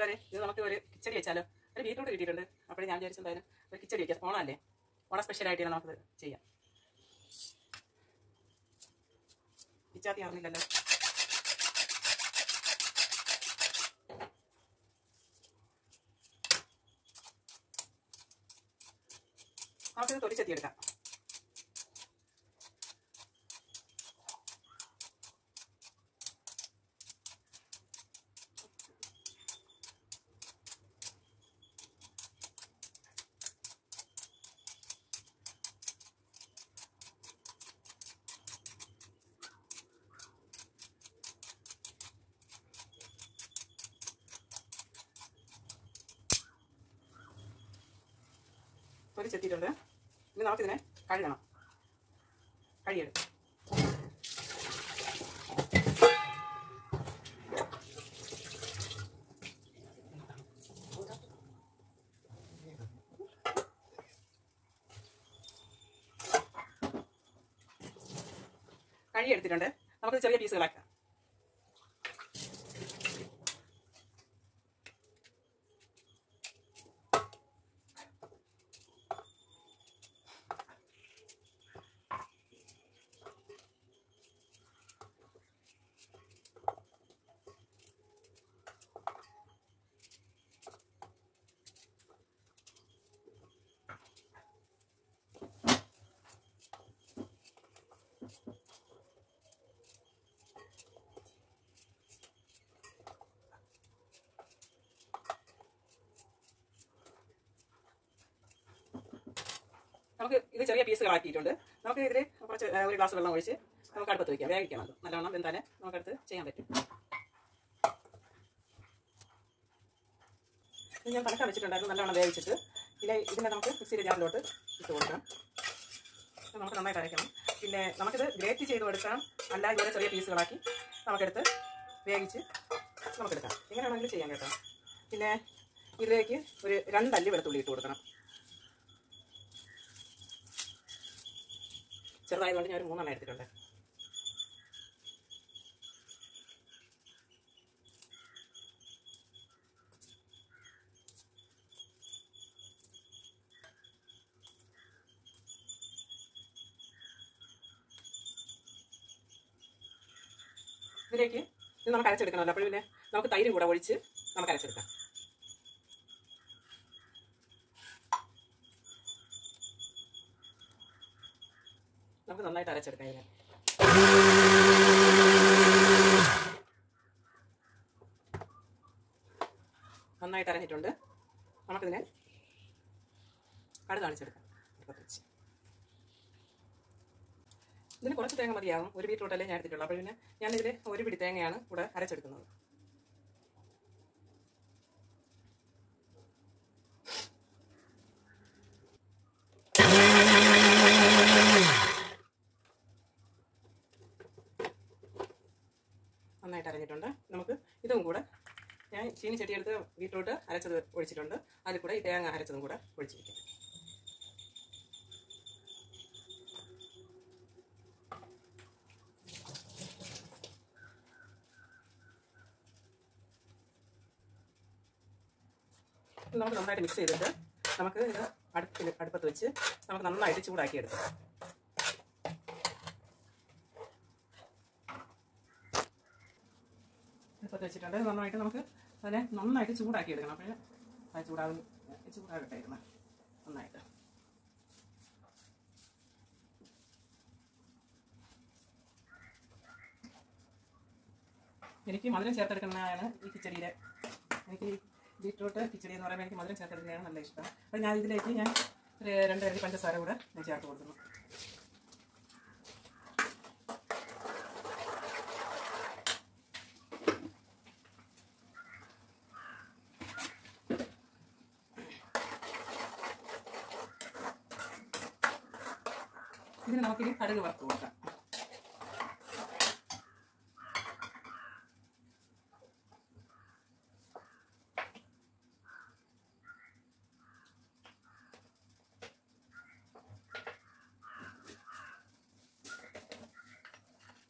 കൂട്ടുകാരെ ഇത് നമുക്ക് ഒരു കിച്ചടി വെച്ചാലോ ഒരു ബീറ്റ്റൂട്ട് കിട്ടിയിട്ടുണ്ട് അപ്പോൾ ഞാൻ വിചാരിച്ചു എന്തായാലും ഒരു കിച്ചടി വെക്കാം ഓണമല്ലേ ഓണ സ്പെഷ്യലായിട്ട് നമുക്കത് ചെയ്യാം പിച്ചാത്തി അറിഞ്ഞില്ലല്ലോ നമുക്കിത് തൊലിച്ചെത്തി എടുക്കാം തൊലിച്ചെത്തിയിട്ടുണ്ട് ഇനി നമുക്കിതിനെ കഴുകണം കഴുകിയെടുക്കാം കഴുകിയെടുത്തിട്ടുണ്ട് നമുക്ക് ചെറിയ പീസുകളാക്കാം നമുക്ക് ഇത് ചെറിയ പീസുകളാക്കിയിട്ടുണ്ട് നമുക്ക് ഇതിൽ കുറച്ച് ഏ, ഒരു ഗ്ലാസ് വെള്ളം ഒഴിച്ച് നമുക്ക് അടുപ്പത്ത് വയ്ക്കാം വേവിക്കണം അത് നല്ലവണ്ണം വെന്താലേ നമുക്കടുത്ത് ചെയ്യാൻ പറ്റും ഇത് ഞാൻ തലക്ക വെച്ചിട്ടുണ്ടായിരുന്നു നല്ലവണ്ണം വേവിച്ചിട്ട് പിന്നെ ഇതിനെ നമുക്ക് മിക്സിയുടെ ജാറിലോട്ട് ഇട്ട് കൊടുക്കാം ഇത് നമുക്ക് നന്നായിട്ട് അരയ്ക്കണം പിന്നെ നമുക്കിത് ഗ്രേറ്റ് ചെയ്ത് കൊടുക്കാം അല്ല ഇതുപോലെ ചെറിയ പീസുകളാക്കി നമുക്കെടുത്ത് വേവിച്ച് നമുക്കെടുക്കാം എങ്ങനെയാണെങ്കിലും ചെയ്യാം കേട്ടോ പിന്നെ ഇതിലേക്ക് ഒരു രണ്ടല്ലി വെളുത്തുള്ളി ഇട്ട് കൊടുക്കണം ചെറുതായതുകൊണ്ട് ഞാൻ ഒരു മൂന്നെണ്ണം എടുത്തിട്ടുണ്ട് ഇതിലേക്ക് ഇത് നമുക്ക് അരച്ചെടുക്കണമല്ലോ അപ്പോൾ പിന്നെ നമുക്ക് തൈരും കൂടെ ഒഴിച്ച് നമുക്ക് അരച്ചെടുക്കാം നമുക്ക് നന്നായിട്ട് അരച്ചെടുക്കാം ഇതിനെ നന്നായിട്ട് അരഞ്ഞിട്ടുണ്ട് നമുക്കിതിനെ കടു കാണിച്ചെടുക്കാം അടുപ്പത്ത് വെച്ച് ഇതിന് കുറച്ച് തേങ്ങ മതിയാകും ഒരു ബീറ്റ്റൂട്ടല്ലേ ഞാൻ എടുത്തിട്ടുള്ളൂ അപ്പോൾ പിന്നെ ഞാനിതിൽ ഒരു പിടി തേങ്ങയാണ് കൂടെ അരച്ചെടുക്കുന്നത് നന്നായിട്ട് അരഞ്ഞിട്ടുണ്ട് നമുക്ക് ഇതും കൂടെ ഞാൻ ചീനി ചെടിയെടുത്ത് ബീറ്റ്റൂട്ട് അരച്ചത് ഒഴിച്ചിട്ടുണ്ട് അതിൽ കൂടെ ഈ തേങ്ങ അരച്ചതും കൂടെ ഒഴിച്ചിരിക്കാം ഇത് നമുക്ക് നന്നായിട്ട് മിക്സ് ചെയ്തിട്ട് നമുക്ക് ഇത് അടുപ്പിൽ അടുപ്പത്ത് വെച്ച് നമുക്ക് നന്നായിട്ട് ചൂടാക്കി എടുക്കാം അടുപ്പത്ത് വെച്ചിട്ടുണ്ട് നന്നായിട്ട് നമുക്ക് അതിനെ നന്നായിട്ട് ചൂടാക്കി എടുക്കണം അപ്പോൾ അത് ചൂടാകും ചൂടാകട്ടെ ഇരുന്ന് നന്നായിട്ട് എനിക്ക് മധുരം ചേർത്തെടുക്കുന്നതാണ് ഈ കിച്ചടിയുടെ എനിക്ക് ഈ ബീട്രൂട്ട് കിച്ചടി എന്ന് പറയുമ്പോൾ എനിക്ക് മധുരം ചേർത്തെടുക്കുന്നതാണ് നല്ല ഇഷ്ടം അപ്പോൾ ഞാൻ ഇതിലേക്ക് ഞാൻ ഒരു രണ്ട് അരി പഞ്ചസാര കൂടെ ഞാൻ ചേർത്ത് കൊടുക്കുന്നു ഇതിന് നമുക്കിനി കടുക് വറുത്ത് കൊടുക്കാം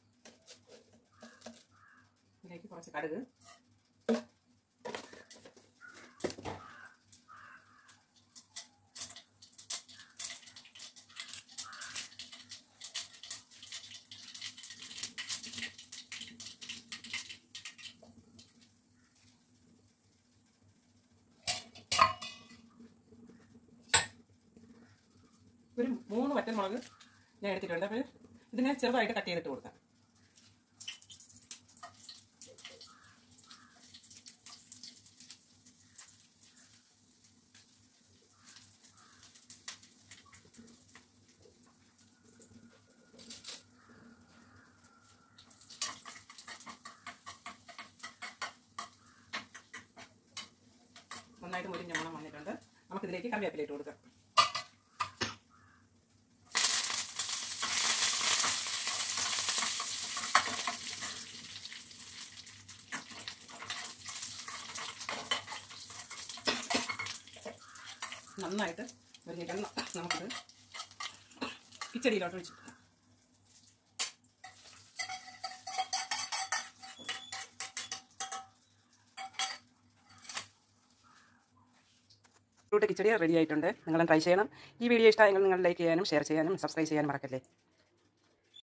ഇതിലേക്ക് കുറച്ച് കടുക് ഒരു മൂന്ന് വറ്റൽ മുളക് ഞാൻ എടുത്തിട്ടുണ്ട് അപ്പോൾ ഇതിനെ ചെറുതായിട്ട് കട്ട് ചെയ്തിട്ട് കൊടുക്കാം നന്നായിട്ട് മുരിഞ്ഞ മണം വന്നിട്ടുണ്ട് നമുക്കിതിലേക്ക് കറിവേപ്പില ഇട്ട് കൊടുക്കാം നന്നായിട്ട് മുരിഞ്ഞിട്ടുണ്ട് നമുക്കിത് കിച്ചടിയിലോട്ട് ഒഴിച്ചു ഫ്രൂട്ട് കിച്ചടി റെഡി ആയിട്ടുണ്ട് നിങ്ങൾ ട്രൈ ചെയ്യണം ഈ വീഡിയോ ഇഷ്ടമായെങ്കിൽ നിങ്ങൾ ലൈക്ക് ചെയ്യാനും ഷെയർ ചെയ്യാനും സബ്സ്ക്രൈബ് ചെയ്യാനും മറക്കല്ലേ